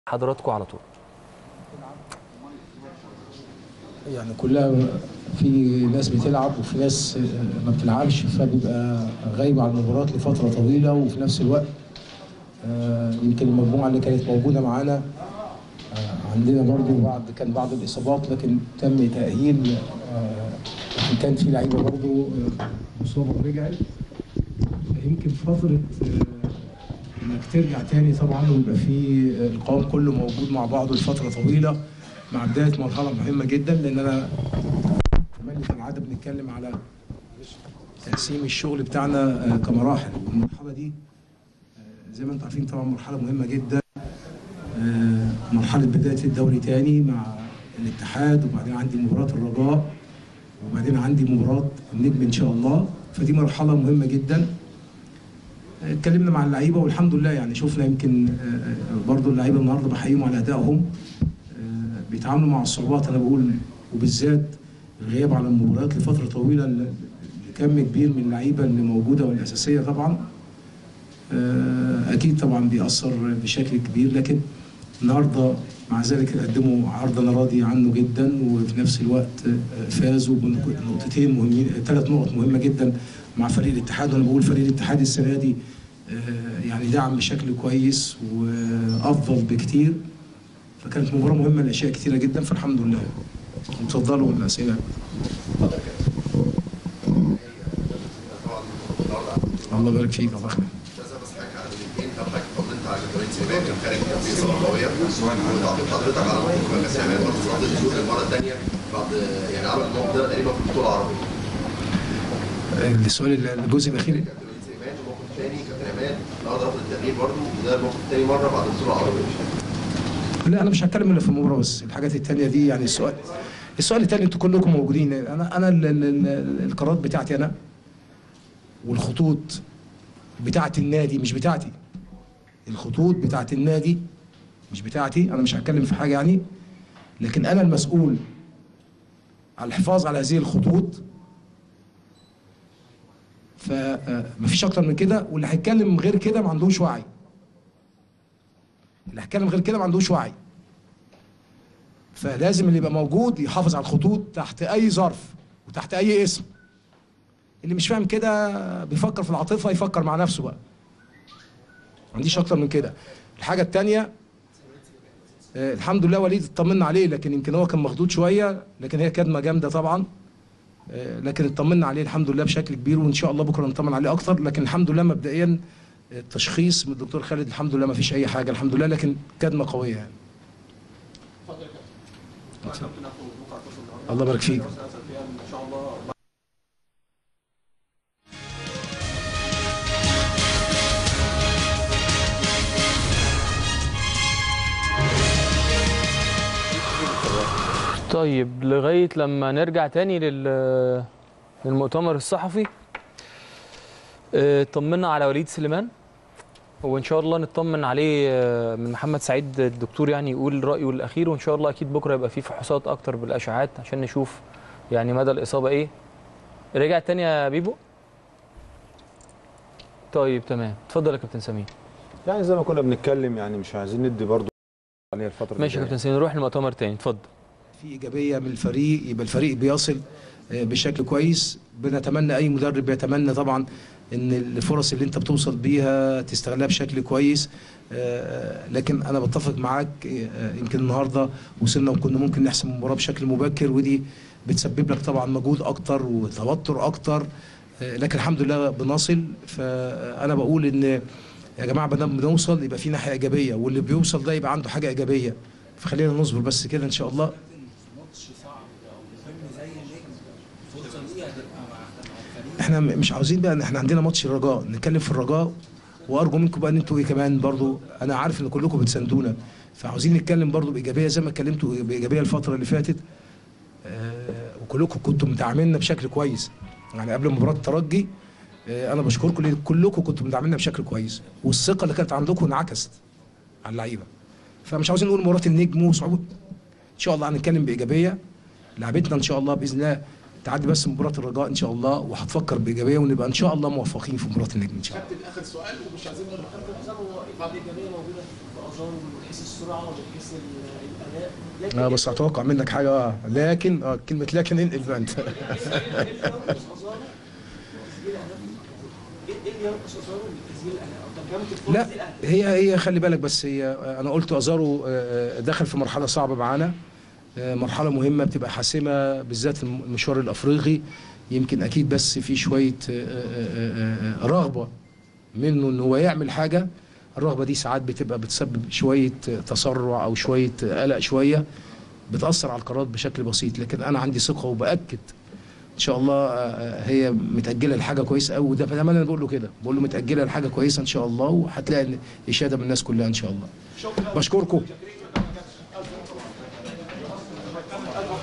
حضراتكم على طول يعني كلها في ناس بتلعب وفي ناس ما بتلعبش فبيبقى غايب عن المباريات لفتره طويله وفي نفس الوقت آه، يمكن المجموعه اللي كانت موجوده معانا آه، عندنا برضو بعض كان بعض الاصابات لكن تم تاهيل آه، لكن كان في لعيبه برضو آه، مصابه ورجعت يمكن فتره آه، انك ترجع تاني طبعا ويبقى في القوام كله موجود مع بعضه لفتره طويله مع بدايه مرحله مهمه جدا لان انا كمان في العاده بنتكلم على تقسيم الشغل بتاعنا آه، كمراحل المرحله دي آه، زي ما انتم عارفين طبعا مرحله مهمه جدا آه، مرحله بدايه الدوري تاني مع الاتحاد وبعدين عندي مباراه الرجاء وبعدين عندي مباراه النجم ان شاء الله فدي مرحله مهمه جدا اتكلمنا مع اللعيبه والحمد لله يعني شفنا يمكن آه، آه، برضو اللعيبه النهارده بحييهم على ادائهم آه، بيتعاملوا مع الصعوبات انا بقول وبالذات الغياب على المباريات لفتره طويله ل- لكم كبير من اللعيبه اللي موجوده والاساسيه طبعا آه، اكيد طبعا بيأثر بشكل كبير لكن النهارده مع ذلك قدموا عرض انا راضي عنه جدا وفي نفس الوقت آه، فازوا بنقطتين مهمين ثلاث نقط مهمه جدا مع فريق الاتحاد وانا بقول فريق الاتحاد السنه دي آه، يعني دعم بشكل كويس وافضل بكتير فكانت مباراه مهمه لاشياء كثيره جدا فالحمد لله اتفضلوا الاسئله الله يبارك فيك الله يخليك بس بس حاجه على الاثنين حضرتك اتفضلت على جدولين سيبان كان خارج كان في اصابه قويه وتعطيت حضرتك على موقف كان سيبان برضه اتفضلت تشوف المره الثانيه بعد يعني عمل الموقف ده تقريبا في البطوله العربيه آه، السؤال الجزء الاخير جدولين سيبان الموقف الثاني كابتن عماد النهارده رفض التغيير برضه وده الموقف الثاني مره بعد البطوله العربيه لا انا مش هتكلم الا في المباراه بس الحاجات التانية دي يعني السؤال السؤال التاني انتوا كلكم موجودين انا انا ال- ال- ال- القرارات بتاعتي انا والخطوط بتاعت النادي مش بتاعتي الخطوط بتاعت النادي مش بتاعتي انا مش هتكلم في حاجه يعني لكن انا المسؤول على الحفاظ على هذه الخطوط فمفيش اكتر من كده واللي هيتكلم غير كده ما عندوش وعي اللي هيتكلم غير كده ما عندوش وعي فلازم اللي يبقى موجود يحافظ على الخطوط تحت اي ظرف وتحت اي اسم اللي مش فاهم كده بيفكر في العاطفه يفكر مع نفسه بقى ما عنديش اكتر من كده الحاجه الثانيه الحمد لله وليد اطمنا عليه لكن يمكن هو كان مخدود شويه لكن هي كدمه جامده طبعا آه، لكن اطمنا عليه الحمد لله بشكل كبير وان شاء الله بكره نطمن عليه اكتر لكن الحمد لله مبدئيا التشخيص من الدكتور خالد الحمد لله ما فيش اي حاجه الحمد لله لكن كدمه قويه يعني الله يبارك فيك طيب لغايه لما نرجع تاني لل للمؤتمر الصحفي آه، طمنا على وليد سليمان وان شاء الله نطمن عليه آه، من محمد سعيد الدكتور يعني يقول رايه الاخير وان شاء الله اكيد بكره يبقى فيه فحوصات اكتر بالاشعاعات عشان نشوف يعني مدى الاصابه ايه رجع تاني يا بيبو طيب تمام اتفضل يا كابتن سمير يعني زي ما كنا بنتكلم يعني مش عايزين ندي برضو عليها الفتره ماشي يا الجاية. كابتن سمير نروح للمؤتمر تاني اتفضل في ايجابيه من الفريق يبقى الفريق بيصل آه، بشكل كويس بنتمنى اي مدرب يتمنى طبعا ان الفرص اللي انت بتوصل بيها تستغلها بشكل كويس آه، لكن انا بتفق معاك آه، يمكن النهارده وصلنا وكنا ممكن نحسم المباراه بشكل مبكر ودي بتسبب لك طبعا مجهود اكتر وتوتر اكتر آه، لكن الحمد لله بنصل فانا بقول ان يا جماعه ما دام بنوصل يبقى في ناحيه ايجابيه واللي بيوصل ده يبقى عنده حاجه ايجابيه فخلينا نصبر بس كده ان شاء الله احنا م- مش عاوزين بقى ان احنا عندنا ماتش الرجاء نتكلم في الرجاء وارجو منكم بقى ان انتوا ايه كمان برضو انا عارف ان كلكم بتساندونا فعاوزين نتكلم برضو بايجابيه زي ما اتكلمتوا بايجابيه الفتره اللي فاتت آه وكلكم كنتوا مدعمينا بشكل كويس يعني قبل مباراه الترجي آه انا بشكركم لأن كلكم كنتوا مدعمينا بشكل كويس والثقه اللي كانت عندكم انعكست على اللعيبه فمش عاوزين نقول مباراه النجم وصعوبه ان شاء الله هنتكلم بايجابيه لعبتنا ان شاء الله باذن الله تعدي بس مباراه الرجاء ان شاء الله وهتفكر بايجابيه ونبقى ان شاء الله موفقين في مباراه النجم ان شاء الله كابتن اخر سؤال ومش عايزين نقرا كابتن حسام هو بعض الايجابيه موجوده في ازار من حيث السرعه ومن حيث ال- الاداء لكن اه بس اتوقع منك حاجه اه لكن اه كلمه لكن انقل بقى انت ازارو تسجيل اهداف ايه إيه اللي ينقص ازارو من تسجيل الاهداف او ترجمه الفرص لا دي الاهداف هي هي خلي بالك بس هي آه، انا قلت ازارو آه، آه، دخل في مرحله صعبه معانا آه، مرحله مهمه بتبقى حاسمه بالذات في المشوار الافريقي يمكن اكيد بس في شويه آه، آه، آه، آه، رغبه منه ان هو يعمل حاجه الرغبه دي ساعات بتبقى بتسبب شويه آه، تسرع او شويه آه، قلق شويه بتاثر على القرارات بشكل بسيط لكن انا عندي ثقه وباكد ان شاء الله آه، آه، هي متاجله لحاجه كويسه قوي وده فده انا بقول له كده بقول له متاجله لحاجه كويسه ان شاء الله وهتلاقي اشاده من الناس كلها ان شاء الله شكرا بشكركم شاكرين